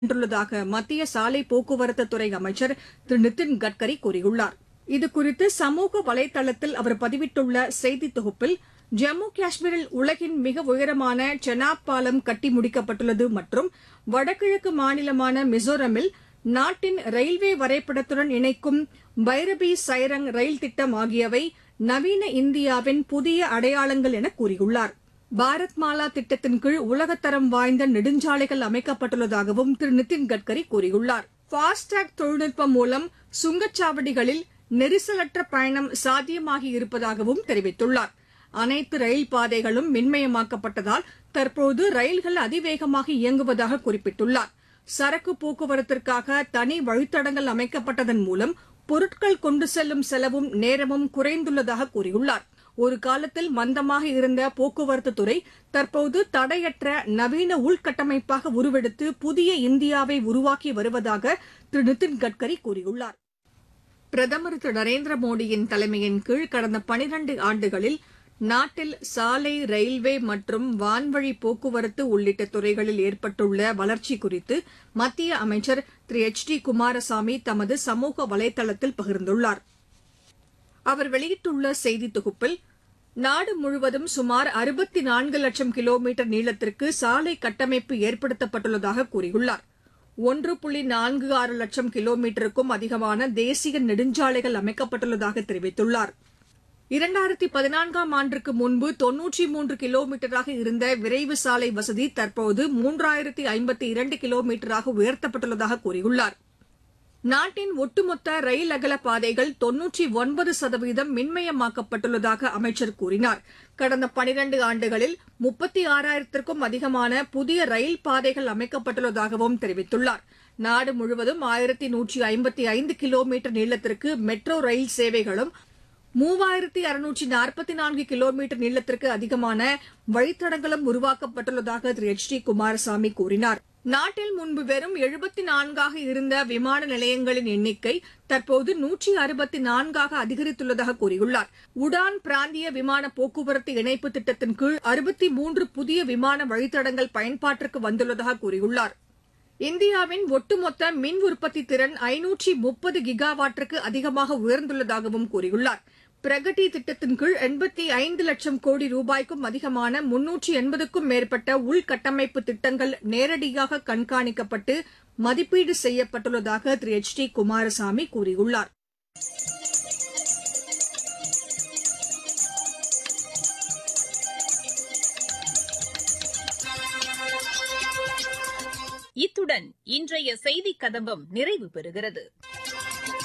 வென்றுள்ளதாக மத்திய சாலை போக்குவரத்து துறை அமைச்சர் திரு நிதின் கட்கரி கூறியுள்ளார் இதுகுறித்து சமூக வலைதளத்தில் அவர் பதிவிட்டுள்ள செய்தி தொகுப்பில் ஜம்மு காஷ்மீரில் உலகின் மிக உயரமான செனாப் பாலம் கட்டி முடிக்கப்பட்டுள்ளது மற்றும் வடகிழக்கு மாநிலமான மிசோரமில் நாட்டின் ரயில்வே வரைபடத்துடன் இணைக்கும் பைரபி சைரங் ரயில் திட்டம் ஆகியவை நவீன இந்தியாவின் புதிய அடையாளங்கள் என கூறியுள்ளார் பாரத் மாலா திட்டத்தின் கீழ் உலகத்தரம் வாய்ந்த நெடுஞ்சாலைகள் அமைக்கப்பட்டுள்ளதாகவும் திரு நிதின் கட்கரி கூறியுள்ளார் ஃபாஸ்டேக் தொழில்நுட்பம் மூலம் சுங்கச்சாவடிகளில் நெரிசலற்ற பயணம் சாத்தியமாகி இருப்பதாகவும் தெரிவித்துள்ளார் அனைத்து ரயில் பாதைகளும் மின்மயமாக்கப்பட்டதால் தற்போது ரயில்கள் அதிவேகமாக இயங்குவதாக குறிப்பிட்டுள்ளார் சரக்கு போக்குவரத்திற்காக தனி வழித்தடங்கள் அமைக்கப்பட்டதன் மூலம் பொருட்கள் கொண்டு செல்லும் செலவும் நேரமும் குறைந்துள்ளதாக கூறியுள்ளார் ஒரு காலத்தில் மந்தமாக இருந்த போக்குவரத்து துறை தற்போது தடையற்ற நவீன உள்கட்டமைப்பாக உருவெடுத்து புதிய இந்தியாவை உருவாக்கி வருவதாக திரு நிதின் கட்கரி கூறியுள்ளார் பிரதமர் திரு நரேந்திர மோடியின் தலைமையின் கீழ் கடந்த பனிரண்டு ஆண்டுகளில் நாட்டில் சாலை ரயில்வே மற்றும் வான்வழி போக்குவரத்து உள்ளிட்ட துறைகளில் ஏற்பட்டுள்ள வளர்ச்சி குறித்து மத்திய அமைச்சர் திரு எச் டி குமாரசாமி தமது சமூக வலைதளத்தில் பகிர்ந்துள்ளார் அவர் வெளியிட்டுள்ள செய்தி தொகுப்பில் நாடு முழுவதும் சுமார் அறுபத்தி நான்கு லட்சம் கிலோமீட்டர் நீளத்திற்கு சாலை கட்டமைப்பு ஏற்படுத்தப்பட்டுள்ளதாக கூறியுள்ளார் ஒன்று புள்ளி நான்கு ஆறு லட்சம் கிலோமீட்டருக்கும் அதிகமான தேசிய நெடுஞ்சாலைகள் அமைக்கப்பட்டுள்ளதாக தெரிவித்துள்ளார் இரண்டாயிரத்தி பதினான்காம் ஆண்டிற்கு முன்பு தொன்னூற்றி மூன்று கிலோமீட்டராக இருந்த விரைவு சாலை வசதி தற்போது மூன்றாயிரத்தி ஐம்பத்தி இரண்டு கிலோமீட்டராக உயர்த்தப்பட்டுள்ளதாக கூறியுள்ளார் நாட்டின் ஒட்டுமொத்த ரயில் அகல பாதைகள் தொன்னூற்றி ஒன்பது சதவீதம் மின்மயமாக்கப்பட்டுள்ளதாக அமைச்சர் கூறினார் கடந்த பனிரண்டு ஆண்டுகளில் முப்பத்தி ஆறாயிரத்திற்கும் அதிகமான புதிய ரயில் பாதைகள் அமைக்கப்பட்டுள்ளதாகவும் தெரிவித்துள்ளார் நாடு முழுவதும் ஆயிரத்தி நூற்றி ஐம்பத்தி ஐந்து கிலோமீட்டர் நீளத்திற்கு மெட்ரோ ரயில் சேவைகளும் மூவாயிரத்தி அறுநூற்றி நாற்பத்தி நான்கு கிலோமீட்டர் நீளத்திற்கு அதிகமான வழித்தடங்களும் உருவாக்கப்பட்டுள்ளதாக திரு எச் டி குமாரசாமி கூறினார் நாட்டில் முன்பு வெறும் எழுபத்தி நான்காக இருந்த விமான நிலையங்களின் எண்ணிக்கை தற்போது நூற்றி அறுபத்தி நான்காக அதிகரித்துள்ளதாக கூறியுள்ளார் உடான் பிராந்திய விமான போக்குவரத்து இணைப்பு திட்டத்தின் கீழ் அறுபத்தி மூன்று புதிய விமான வழித்தடங்கள் பயன்பாட்டிற்கு வந்துள்ளதாக கூறியுள்ளார் இந்தியாவின் ஒட்டுமொத்த மின் உற்பத்தி திறன் ஐநூற்றி முப்பது கிகாவாட்டிற்கு அதிகமாக உயர்ந்துள்ளதாகவும் கூறியுள்ளார் பிரகதி திட்டத்தின் கீழ் எண்பத்தி ஐந்து லட்சம் கோடி ரூபாய்க்கும் அதிகமான முன்னூற்றி எண்பதுக்கும் மேற்பட்ட உள்கட்டமைப்பு திட்டங்கள் நேரடியாக கண்காணிக்கப்பட்டு மதிப்பீடு செய்யப்பட்டுள்ளதாக திரு எச் டி குமாரசாமி கூறியுள்ளார் இத்துடன் இன்றைய செய்திக் கதம்பம் நிறைவு பெறுகிறது